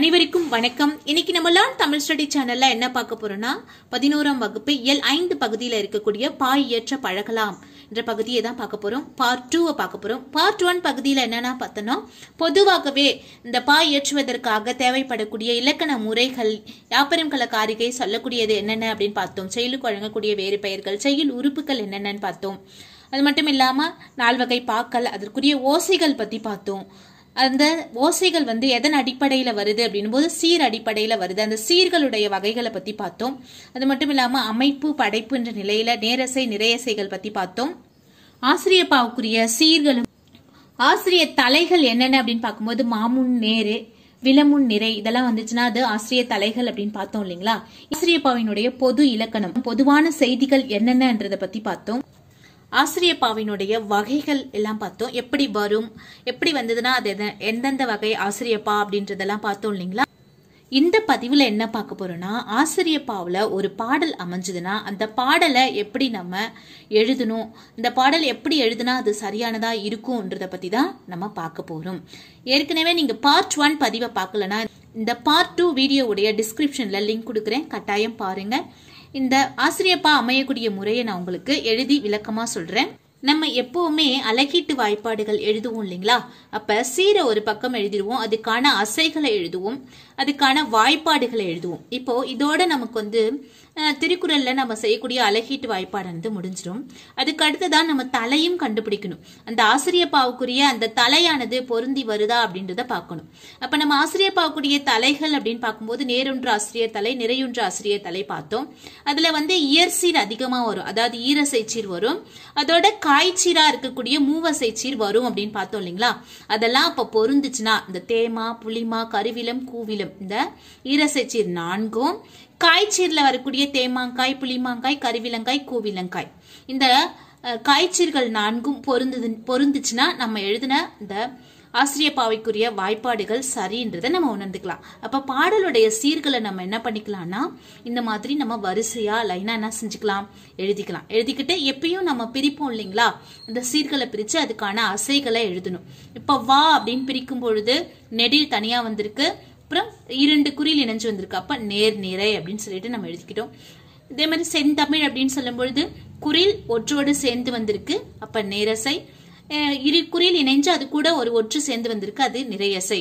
அனைவருக்கும் வணக்கம் இன்னைக்கு நம்ம லேர்ன் தமிழ் ஸ்டடி சேனல்ல என்ன பார்க்க போறோம்னா பதினோராம் வகுப்பு இயல் ஐந்து பகுதியில இருக்கக்கூடிய பாய் இயற்ற பழகலாம் என்ற பகுதியை தான் பார்க்க போறோம் பார்ட் டூவை பார்க்க போறோம் பார்ட் ஒன் பகுதியில என்னன்னா பார்த்தோம்னா பொதுவாகவே இந்த பாய் இயற்றுவதற்காக தேவைப்படக்கூடிய இலக்கண முறைகள் யாப்பரம் கல காரிகை சொல்லக்கூடியது என்னென்ன அப்படின்னு பார்த்தோம் செயலுக்கு வழங்கக்கூடிய வேறு பெயர்கள் செயல் உறுப்புகள் என்னென்னன்னு பார்த்தோம் அது மட்டும் இல்லாம நால்வகை பாக்கள் அதற்குரிய ஓசைகள் பத்தி பார்த்தோம் அந்த ஓசைகள் வந்து எதன் அடிப்படையில வருது அப்படின்னும் போது சீர் அடிப்படையில வருது அந்த சீர்களுடைய வகைகளை பத்தி பார்த்தோம் அது மட்டும் இல்லாம அமைப்பு படைப்பு என்ற நிலையில நேரசை நிறையசைகள் பத்தி பார்த்தோம் ஆசிரியப்பாவுக்குரிய சீர்களும் ஆசிரிய தலைகள் என்னென்ன அப்படின்னு பார்க்கும்போது மாமுன் நேரு விலமுன் நிறை இதெல்லாம் வந்துச்சுன்னா அது ஆசிரிய தலைகள் அப்படின்னு பார்த்தோம் இல்லைங்களா ஆசிரியப்பாவினுடைய பொது இலக்கணம் பொதுவான செய்திகள் என்னென்னன்றதை பத்தி பார்த்தோம் ஆசிரியப்பாவினுடைய வகைகள் எல்லாம் பார்த்தோம் எப்படி வரும் எப்படி வந்ததுன்னா அது எத- எந்தெந்த வகை ஆசிரியப்பா அப்படின்றதெல்லாம் பார்த்தோம் இல்லைங்களா இந்த பதிவுல என்ன பார்க்க போறோம்னா ஆசிரியப்பாவுல ஒரு பாடல் அமைஞ்சதுன்னா அந்த பாடலை எப்படி நம்ம எழுதணும் இந்த பாடல் எப்படி எழுதுனா அது சரியானதா இருக்கும்ன்றத பத்தி தான் நம்ம பார்க்க போறோம் ஏற்கனவே நீங்க பார்ட் ஒன் பதிவை பார்க்கலனா இந்த பார்ட் டூ வீடியோவுடைய டிஸ்கிரிப்ஷன்ல லிங்க் கொடுக்குறேன் கட்டாயம் பாருங்க இந்த ஆசிரியப்பா அமையக்கூடிய முறையை நான் உங்களுக்கு எழுதி விளக்கமா சொல்றேன் நம்ம எப்பவுமே அலகீட்டு வாய்ப்பாடுகள் எழுதுவோம் இல்லைங்களா அப்ப சீரை ஒரு பக்கம் எழுதிடுவோம் அதுக்கான அசைகளை எழுதுவோம் அதுக்கான வாய்ப்பாடுகளை எழுதுவோம் இப்போ இதோட நமக்கு வந்து அஹ், திருக்குறள்ல நம்ம செய்யக்கூடிய அலகீட்டு வாய்ப்பாடானது முடிஞ்சிடும் அதுக்கு அடுத்ததான் நம்ம தலையும் கண்டுபிடிக்கணும் அந்த ஆசிரியப்பாவுக்குரிய அந்த தலையானது பொருந்தி வருதா அப்படின்றத பார்க்கணும் அப்ப நம்ம ஆசிரியப்பாவுக்குரிய தலைகள் அப்படின்னு பார்க்கும்போது நேரொன்று ஆசிரியர் தலை நிறையொன்று ஆசிரியர் தலை பார்த்தோம் அதுல வந்து இயற்சீர் அதிகமா வரும் அதாவது ஈரசைச்சீர் வரும் அதோட காய்ச்சீரா இருக்கக்கூடிய மூவசைச்சீர் வரும் அப்படின்னு பார்த்தோம் இல்லைங்களா அதெல்லாம் அப்ப பொருந்துச்சுன்னா இந்த தேமா புளிமா கருவிலம் கூவிலம் இந்த ஈரசைச்சீர் நான்கும் காய்ச்சீர்ல வரக்கூடிய தேமாங்காய் புளிமாங்காய் கருவிலங்காய் கூவிலங்காய் இந்த அஹ், காய்ச்சீர்கள் நான்கும் பொருந்தது பொருந்துச்சுன்னா நம்ம எழுதின இந்த ஆசிரியப்பாவைக்குரிய வாய்ப்பாடுகள் சரின்றதை நம்ம உணர்ந்துக்கலாம் அப்ப பாடலுடைய சீர்களை நம்ம என்ன பண்ணிக்கலாம்னா இந்த மாதிரி நம்ம வரிசையா லைனா என்ன செஞ்சுக்கலாம் எழுதிக்கலாம் எழுதிக்கிட்டு எப்பயும் நம்ம பிரிப்போம் இல்லைங்களா அந்த சீர்களை பிரிச்சு அதுக்கான அசைகளை எழுதணும் இப்ப வா அப்படின்னு பிரிக்கும் பொழுது நெடில் தனியா வந்திருக்கு அப்புறம் இரண்டு குறில் இணைஞ்சு வந்திருக்கு அப்ப நேர் நிறை அப்படின்னு சொல்லிட்டு நம்ம எழுதிக்கிட்டோம் இதே மாதிரி செந்தமிழ் அப்படின்னு சொல்லும் பொழுது குரில் ஒற்றோடு சேர்ந்து வந்திருக்கு அப்ப நேரசை அஹ் இரு குறில் இணைஞ்சு அது கூட ஒரு ஒற்று சேர்ந்து வந்திருக்கு அது நிறையசை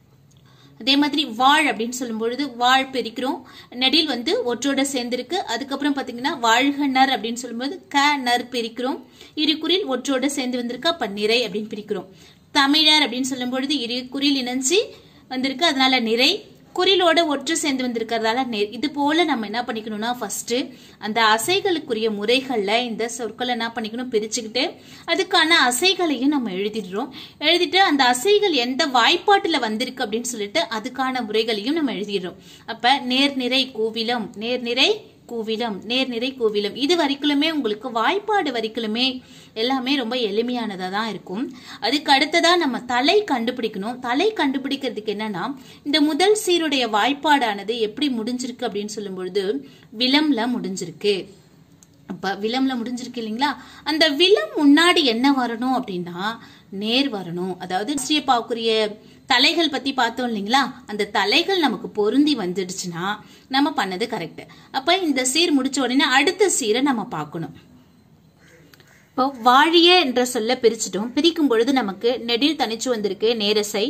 அதே மாதிரி வாழ் அப்படின்னு சொல்லும் பொழுது வாழ் பிரிக்கிறோம் நெடில் வந்து ஒற்றோட சேர்ந்திருக்கு அதுக்கப்புறம் பாத்தீங்கன்னா வாழ்கனர் அப்படின்னு சொல்லும்போது க நர் பிரிக்கிறோம் இரு குறில் ஒற்றோட சேர்ந்து வந்திருக்கு அப்ப நிறை அப்படின்னு பிரிக்கிறோம் தமிழர் அப்படின்னு சொல்லும் பொழுது இரு குறில் இணைஞ்சு வந்திருக்கு அதனால நிறை குறிலோட ஒற்று சேர்ந்து வந்திருக்கிறதால நேர் இது போல நம்ம என்ன பண்ணிக்கணும்னா ஃபர்ஸ்ட் அந்த அசைகளுக்குரிய முறைகள்ல இந்த சொற்களை என்ன பண்ணிக்கணும் பிரிச்சுக்கிட்டு அதுக்கான அசைகளையும் நம்ம எழுதிடுறோம் எழுதிட்டு அந்த அசைகள் எந்த வாய்ப்பாட்டுல வந்திருக்கு அப்படின்னு சொல்லிட்டு அதுக்கான முறைகளையும் நம்ம எழுதிடுறோம் அப்ப நேர்நிறை கூவிலம் நேர்நிறை கூவிலம் நேர்நிறை கூவிலம் இது வரைக்குமே உங்களுக்கு வாய்ப்பாடு வரைக்குமே எல்லாமே ரொம்ப எளிமையானதா தான் இருக்கும் அதுக்கு அடுத்ததா நம்ம தலை கண்டுபிடிக்கணும் தலை கண்டுபிடிக்கிறதுக்கு என்னன்னா இந்த முதல் சீருடைய வாய்ப்பாடானது எப்படி முடிஞ்சிருக்கு அப்படின்னு சொல்லும் பொழுது விலம்ல முடிஞ்சிருக்கு அப்ப விலம்ல முடிஞ்சிருக்கு இல்லைங்களா அந்த விலம் முன்னாடி என்ன வரணும் அப்படின்னா நேர் வரணும் அதாவது ஸ்ரீபாவுக்குரிய தலைகள் பத்தி பார்த்தோம் இல்லைங்களா அந்த தலைகள் நமக்கு பொருந்தி வந்துடுச்சுன்னா நம்ம பண்ணது கரெக்ட் அப்ப இந்த சீர் முடிச்ச உடனே அடுத்த சீரை நம்ம பார்க்கணும் இப்போ வாழிய என்ற சொல்ல பிரிச்சிட்டோம் பிரிக்கும் பொழுது நமக்கு நெடில் தனிச்சு வந்திருக்கு நேரசை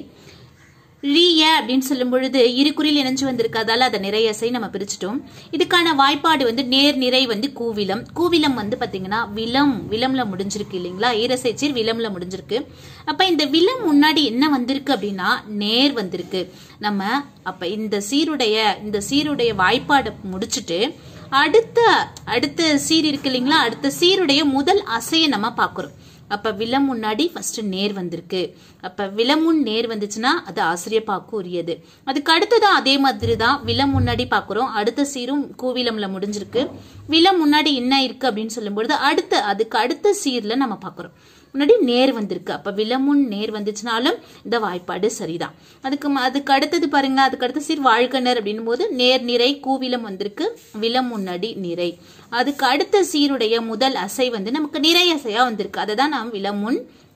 ரிய அப்படின்னு சொல்லும் பொழுது இருகுறில் இணைஞ்சு வந்திருக்கு அதால அதை நிறையசை நம்ம பிரிச்சிட்டோம் இதுக்கான வாய்ப்பாடு வந்து நேர் நிறை வந்து கூவிலம் கூவிலம் வந்து பாத்தீங்கன்னா விலம் விலம்ல முடிஞ்சிருக்கு இல்லைங்களா ஈரசைச்சீர் விலம்ல முடிஞ்சிருக்கு அப்ப இந்த விலம் முன்னாடி என்ன வந்திருக்கு அப்படின்னா நேர் வந்திருக்கு நம்ம அப்ப இந்த சீருடைய இந்த சீருடைய வாய்ப்பாடை முடிச்சிட்டு அடுத்த அடுத்த சீர் இருக்கு இல்லைங்களா அடுத்த சீருடைய முதல் அசையை நம்ம பார்க்கிறோம் அப்ப விலம் முன்னாடி ஃபர்ஸ்ட் நேர் வந்திருக்கு அப்ப விலமுன் நேர் வந்துச்சுன்னா அது ஆசிரியப்பாக்கு உரியது அதுக்கு அடுத்ததான் அதே மாதிரி தான் விலம் முன்னாடி பாக்குறோம் அடுத்த சீரும் கூவிலம்ல முடிஞ்சிருக்கு விலம் முன்னாடி என்ன இருக்கு அப்படின்னு சொல்லும்பொழுது அடுத்த அதுக்கு அடுத்த சீர்ல நம்ம பாக்குறோம் முன்னாடி நேர் வந்திருக்கு அப்ப விலமுன் நேர் வந்துச்சுனாலும் இந்த வாய்ப்பாடு சரிதான் அதுக்கு ம- அதுக்கு அடுத்தது பாருங்க அதுக்கு அடுத்த சீர் வாழ்கனர் அப்படின்னும் போது நேர் நிறை கூவிலம் வந்திருக்கு விலம் முன்னாடி நிறை அதுக்கு அடுத்த சீருடைய முதல் அசை வந்து நமக்கு நிறை அசையா வந்திருக்கு அதை தான் நாம் விலமுன்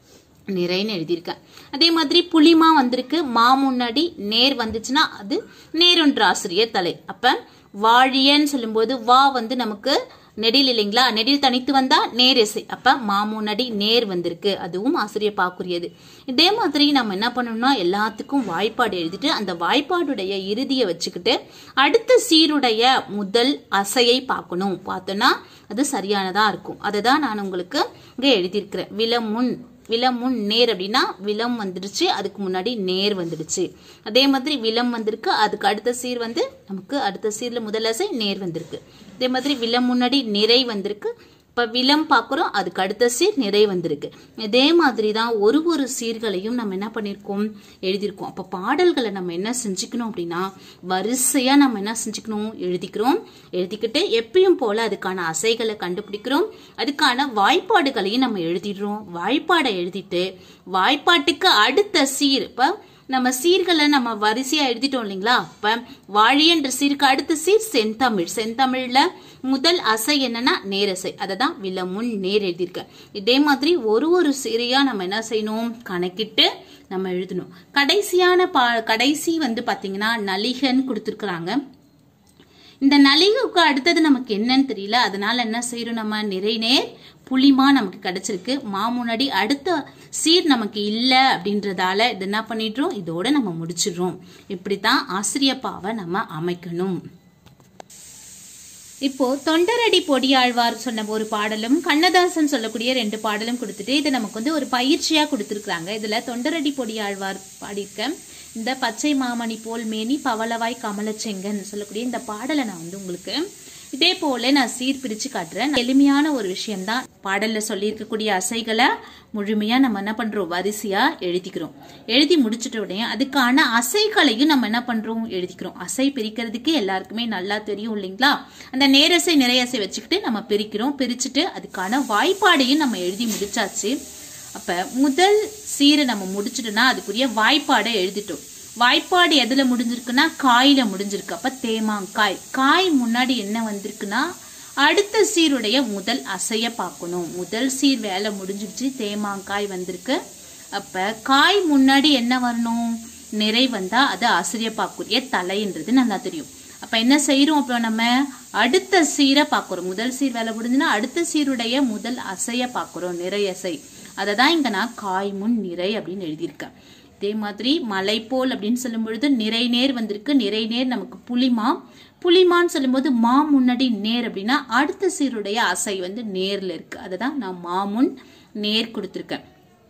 நிறைன்னு எழுதியிருக்கேன் அதே மாதிரி புளிமா வந்திருக்கு மா முன்னாடி நேர் வந்துச்சுன்னா அது நேரொன்று ஆசிரியர் தலை அப்ப வாழியன்னு சொல்லும்போது வா வந்து நமக்கு நெடில் இல்லைங்களா நெடில் தனித்து வந்தா நேரிசை அப்ப மா முன்னாடி நேர் வந்திருக்கு அதுவும் ஆசிரியர் பாக்குரியது இதே மாதிரி நம்ம என்ன பண்ணணும்னா எல்லாத்துக்கும் வாய்ப்பாடு எழுதிட்டு அந்த வாய்ப்பாடுடைய இறுதியை வச்சுக்கிட்டு அடுத்த சீருடைய முதல் அசையை பார்க்கணும் பார்த்தோன்னா அது சரியானதா இருக்கும் அதை தான் நான் உங்களுக்கு இங்க எழுதியிருக்கிறேன் விலமுன் விலமுன் நேர் அப்படின்னா விலம் வந்துடுச்சு அதுக்கு முன்னாடி நேர் வந்துடுச்சு அதே மாதிரி விலம் வந்திருக்கு அதுக்கு அடுத்த சீர் வந்து நமக்கு அடுத்த சீர்ல முதல் அசை நேர் வந்திருக்கு அதே மாதிரி விலம் முன்னாடி நிறை வந்திருக்கு இப்ப விலம் பார்க்குறோம் அதுக்கு அடுத்த சீர் நிறை வந்திருக்கு இதே மாதிரி தான் ஒரு ஒரு சீர்களையும் நம்ம என்ன பண்ணியிருக்கோம் எழுதியிருக்கோம் அப்ப பாடல்களை நம்ம என்ன செஞ்சுக்கணும் அப்படின்னா வரிசையா நம்ம என்ன செஞ்சுக்கணும் எழுதிக்கிறோம் எழுதிக்கிட்டு எப்பயும் போல அதுக்கான அசைகளை கண்டுபிடிக்கிறோம் அதுக்கான வாய்ப்பாடுகளையும் நம்ம எழுதிடுறோம் வாய்ப்பாடை எழுதிட்டு வாய்ப்பாட்டுக்கு அடுத்த சீர் இப்ப நம்ம சீர்களை நம்ம வரிசையா எழுதிட்டோம் இல்லைங்களா இப்ப வாழியன்ற சீருக்கு அடுத்த சீர் செந்தமிழ் செந்தமிழ்ல முதல் அசை என்னன்னா நேரசை அதை தான் விலமுன் நேர் எழுதியிருக்க இதே மாதிரி ஒரு ஒரு சீரையா நம்ம என்ன செய்யணும் கணக்கிட்டு நம்ம எழுதணும் கடைசியான பா கடைசி வந்து பாத்தீங்கன்னா நலிகன் கொடுத்துருக்குறாங்க இந்த நலிகுக்கு அடுத்தது நமக்கு என்னன்னு தெரியல அதனால என்ன செய்யறோம் நம்ம நிறை நேர் புளிமா நமக்கு கிடைச்சிருக்கு மா முன்னாடி அடுத்த சீர் நமக்கு இல்லை அப்படின்றதால இது என்ன பண்ணிடுறோம் இதோட நம்ம முடிச்சிடுறோம் இப்படித்தான் ஆசிரியப்பாவை நம்ம அமைக்கணும் இப்போ தொண்டரடி பொடியாழ்வார் சொன்ன ஒரு பாடலும் கண்ணதாசன் சொல்லக்கூடிய ரெண்டு பாடலும் கொடுத்துட்டு இது நமக்கு வந்து ஒரு பயிற்சியா கொடுத்துருக்காங்க இதுல தொண்டரடி பொடியாழ்வார் பாடியிருக்க இந்த பச்சை மாமணி போல் மேனி பவளவாய் கமலச்செங்கன் சொல்லக்கூடிய இந்த பாடலை நான் வந்து உங்களுக்கு இதே போல நான் சீர் பிரிச்சு காட்டுறேன் எளிமையான ஒரு விஷயம்தான் பாடல்ல சொல்லியிருக்கக்கூடிய அசைகளை முழுமையா நம்ம என்ன பண்றோம் வரிசையா எழுதிக்கிறோம் எழுதி முடிச்சிட்ட உடனே அதுக்கான அசைகளையும் நம்ம என்ன பண்றோம் எழுதிக்கிறோம் அசை பிரிக்கிறதுக்கு எல்லாருக்குமே நல்லா தெரியும் இல்லைங்களா அந்த நேரசை நிறையசை வச்சுக்கிட்டு நம்ம பிரிக்கிறோம் பிரிச்சுட்டு அதுக்கான வாய்ப்பாடையும் நம்ம எழுதி முடிச்சாச்சு அப்ப முதல் சீரை நம்ம முடிச்சிட்டோம்னா அதுக்குரிய வாய்ப்பாடை எழுதிட்டோம் வாய்ப்பாடு எதுல முடிஞ்சிருக்குன்னா காயில முடிஞ்சிருக்கு அப்ப தேமாங்காய் காய் முன்னாடி என்ன வந்திருக்குன்னா அடுத்த சீருடைய முதல் அசைய பார்க்கணும் முதல் சீர் வேலை முடிஞ்சிருச்சு தேமாங்காய் வந்திருக்கு அப்ப காய் முன்னாடி என்ன வரணும் நிறை வந்தா அது ஆசிரியர் பார்க்கக்கூடிய தலைன்றது நல்லா தெரியும் அப்ப என்ன செய்யறோம் அப்ப நம்ம அடுத்த சீரை பார்க்கிறோம் முதல் சீர் வேலை முடிஞ்சுன்னா அடுத்த சீருடைய முதல் அசைய பார்க்கிறோம் நிறை அசை அதை தான் இங்க நான் காய் முன் நிறை அப்படின்னு எழுதியிருக்கேன் இதே மாதிரி மலை போல் அப்படின்னு சொல்லும் பொழுது நிறை நேர் வந்திருக்கு நிறை நேர் நமக்கு புலிமா புலிமான்னு சொல்லும்போது மா முன்னாடி நேர் அப்படின்னா அடுத்த சீருடைய அசை வந்து நேர்ல இருக்கு அதை தான் நான் மாமுன் நேர் கொடுத்துருக்கேன்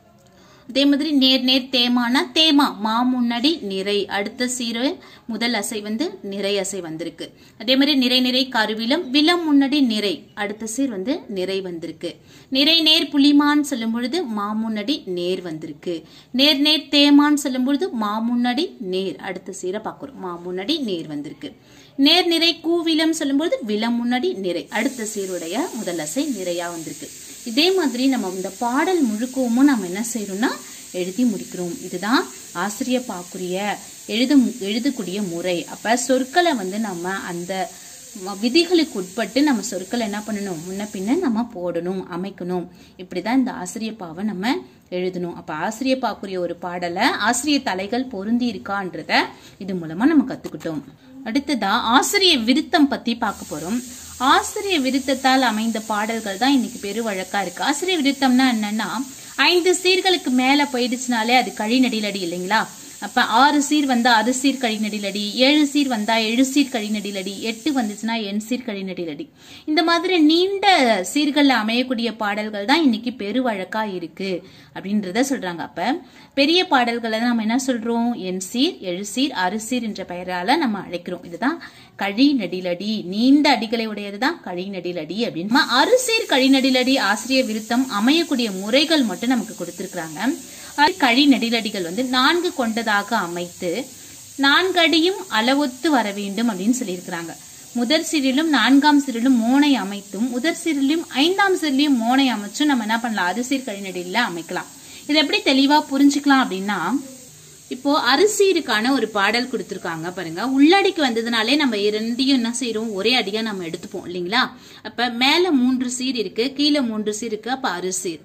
அதே மாதிரி நேர் நேர் தேமானா தேமா மா முன்னாடி நிறை அடுத்த சீரு முதல் அசை வந்து நிறை அசை வந்திருக்கு அதே மாதிரி நிறை நிறை கருவிலம் விலம் முன்னாடி நிறை அடுத்த சீர் வந்து நிறை வந்திருக்கு நிறை நேர் புலிமான்னு சொல்லும் பொழுது மா முன்னாடி நேர் வந்திருக்கு நேர் நேர் தேமான்னு சொல்லும் பொழுது மா முன்னாடி நேர் அடுத்த சீரை பார்க்குறோம் மா முன்னாடி நேர் வந்திருக்கு நேர் நிறை கூவிலம் சொல்லும்போது விலம் முன்னாடி நிறை அடுத்த சீருடைய முதல் அசை நிறையா வந்திருக்கு இதே மாதிரி நம்ம இந்த பாடல் முழுக்கவும் நம்ம என்ன செய்யறோம்னா எழுதி முடிக்கிறோம் இதுதான் ஆசிரியர் பாக்குரிய எழுத எழுதக்கூடிய முறை அப்ப சொற்களை வந்து நம்ம அந்த ம- விதிகளுக்கு உட்பட்டு நம்ம சொற்களை என்ன பண்ணணும் முன்ன பின்ன நம்ம போடணும் அமைக்கணும் இப்படிதான் இந்த ஆசிரியப்பாவை நம்ம எழுதணும் அப்ப ஆசிரியப்பாக்குரிய ஒரு பாடலை ஆசிரியர் தலைகள் பொருந்தி இருக்கான்றத இது மூலமா நம்ம கத்துக்கிட்டோம் அடுத்ததா ஆசிரிய விருத்தம் பத்தி பார்க்க போறோம் ஆசிரிய விருத்தத்தால் அமைந்த பாடல்கள் தான் இன்னைக்கு பெரு வழக்கா இருக்கு ஆசிரிய விருத்தம்னா என்னன்னா ஐந்து சீர்களுக்கு மேல போயிடுச்சுனாலே அது கழிநடிலடி இல்லைங்களா அப்ப ஆறு சீர் வந்தா ஆறு சீர் கழிநடிலடி ஏழு சீர் வந்தா ஏழு சீர் கழிநடிலடி எட்டு வந்துச்சுன்னா எண் சீர் கழிநடிலடி இந்த மாதிரி நீண்ட சீர்கள்ல அமையக்கூடிய பாடல்கள் தான் இன்னைக்கு பெரு வழக்கா இருக்கு அப்படின்றத சொல்றாங்க அப்ப பெரிய பாடல்களை நம்ம என்ன சொல்றோம் என் சீர் எழு சீர் அறு சீர் என்ற பெயரால நம்ம அழைக்கிறோம் இதுதான் கழி நடிலடி நீண்ட அடிகளை உடையதுதான் கழி நடிலடி அப்படின்னு அறுசீர் கழி நடிலடி ஆசிரியர் விருத்தம் அமையக்கூடிய முறைகள் மட்டும் நமக்கு கொடுத்திருக்கிறாங்க அது கழி நெடிலடிகள் வந்து நான்கு கொண்டதாக அமைத்து நான்கடியும் அளவொத்து வர வேண்டும் அப்படின்னு சொல்லியிருக்கிறாங்க முதற் சீரிலும் நான்காம் சீரிலும் மோனை அமைத்தும் முதற் சீரிலும் ஐந்தாம் சீரிலையும் மோனை அமைச்சும் நம்ம என்ன பண்ணலாம் அரிசீர் கழிநடியில அமைக்கலாம் இது எப்படி தெளிவா புரிஞ்சுக்கலாம் அப்படின்னா இப்போ அரிசீருக்கான ஒரு பாடல் கொடுத்துருக்காங்க பாருங்க உள்ளடிக்கு வந்ததுனாலே நம்ம இரண்டையும் என்ன செய்யறோம் ஒரே அடியா நம்ம எடுத்துப்போம் இல்லைங்களா அப்ப மேல மூன்று சீர் இருக்கு கீழே மூன்று சீர் இருக்கு அப்ப அரிசீர்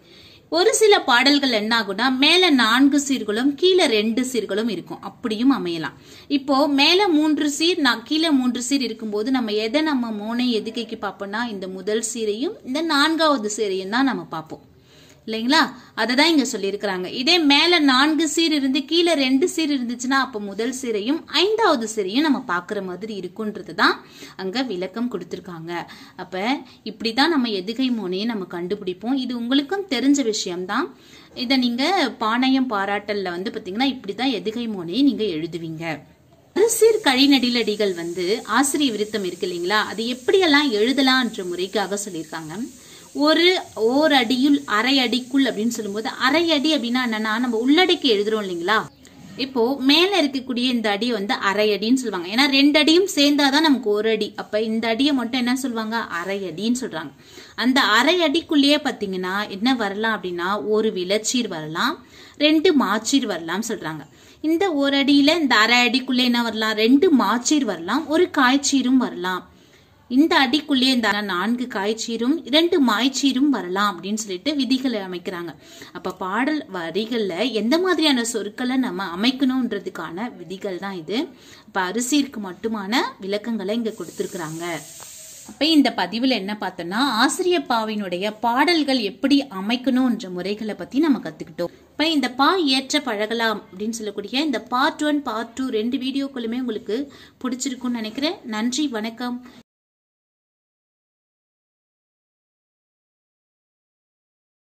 ஒரு சில பாடல்கள் என்ன ஆகும்னா மேல நான்கு சீர்களும் கீழே ரெண்டு சீர்களும் இருக்கும் அப்படியும் அமையலாம் இப்போ மேல மூன்று சீர் நான் கீழே மூன்று சீர் இருக்கும்போது நம்ம எதை நம்ம மோனை எதுக்கைக்கு பார்ப்போம்னா இந்த முதல் சீரையும் இந்த நான்காவது சீரையும் தான் நம்ம பார்ப்போம் இல்லைங்களா அதை தான் இங்க சொல்லியிருக்கிறாங்க இதே மேல நான்கு சீர் இருந்து கீழே ரெண்டு சீர் இருந்துச்சுன்னா அப்போ முதல் சீரையும் ஐந்தாவது சீரையும் நம்ம பார்க்குற மாதிரி இருக்குன்றது தான் அங்க விளக்கம் கொடுத்துருக்காங்க அப்ப இப்படி தான் நம்ம எதுகை மோனையை நம்ம கண்டுபிடிப்போம் இது உங்களுக்கும் தெரிஞ்ச விஷயம்தான் இதை நீங்க பாணயம் பாராட்டல்ல வந்து பாத்தீங்கன்னா இப்படி தான் எதுகை மோனையை நீங்க எழுதுவீங்க அரிசீர் கழிநடிலடிகள் வந்து ஆசிரிய விருத்தம் இருக்கு இல்லைங்களா அது எப்படியெல்லாம் எழுதலாம்ன்ற முறைக்காக சொல்லியிருக்காங்க ஒரு ஓர் அடியுள் அரை அடிக்குள் அப்படின்னு சொல்லும்போது அரை அடி அப்படின்னா என்னன்னா நம்ம உள்ளடக்கி எழுதுறோம் இல்லைங்களா இப்போ மேல இருக்கக்கூடிய இந்த அடியை வந்து அரை அடின்னு சொல்லுவாங்க ஏன்னா ரெண்டு அடியும் சேர்ந்தாதான் நமக்கு ஒரு அடி அப்ப இந்த அடியை மட்டும் என்ன சொல்லுவாங்க அரை அடின்னு சொல்றாங்க அந்த அரை அடிக்குள்ளேயே பாத்தீங்கன்னா என்ன வரலாம் அப்படின்னா ஒரு விளச்சீர் வரலாம் ரெண்டு மாச்சீர் வரலாம் சொல்றாங்க இந்த ஒரு அடியில இந்த அரை அடிக்குள்ளே என்ன வரலாம் ரெண்டு மாச்சீர் வரலாம் ஒரு காய்ச்சீரும் வரலாம் இந்த அடிக்குள்ளே இந்த நான்கு காய்ச்சீரும் இரண்டு மாய்ச்சீரும் வரலாம் அப்படின்னு சொல்லிட்டு விதிகளை அமைக்கிறாங்க அப்ப பாடல் வரிகள்ல எந்த மாதிரியான சொற்களை நம்ம அமைக்கணும்ன்றதுக்கான விதிகள் தான் இது அப்ப அரிசிற்கு மட்டுமான விளக்கங்களை இங்க கொடுத்திருக்கிறாங்க அப்ப இந்த பதிவுல என்ன பார்த்தோம்னா ஆசிரியப்பாவினுடைய பாடல்கள் எப்படி அமைக்கணும்ன்ற முறைகளை பத்தி நம்ம கத்துக்கிட்டோம் இப்ப இந்த பா ஏற்ற பழகலாம் அப்படின்னு சொல்லக்கூடிய இந்த பார்ட் ஒன் பார்ட் டூ ரெண்டு வீடியோக்களுமே உங்களுக்கு பிடிச்சிருக்கும்னு நினைக்கிறேன் நன்றி வணக்கம்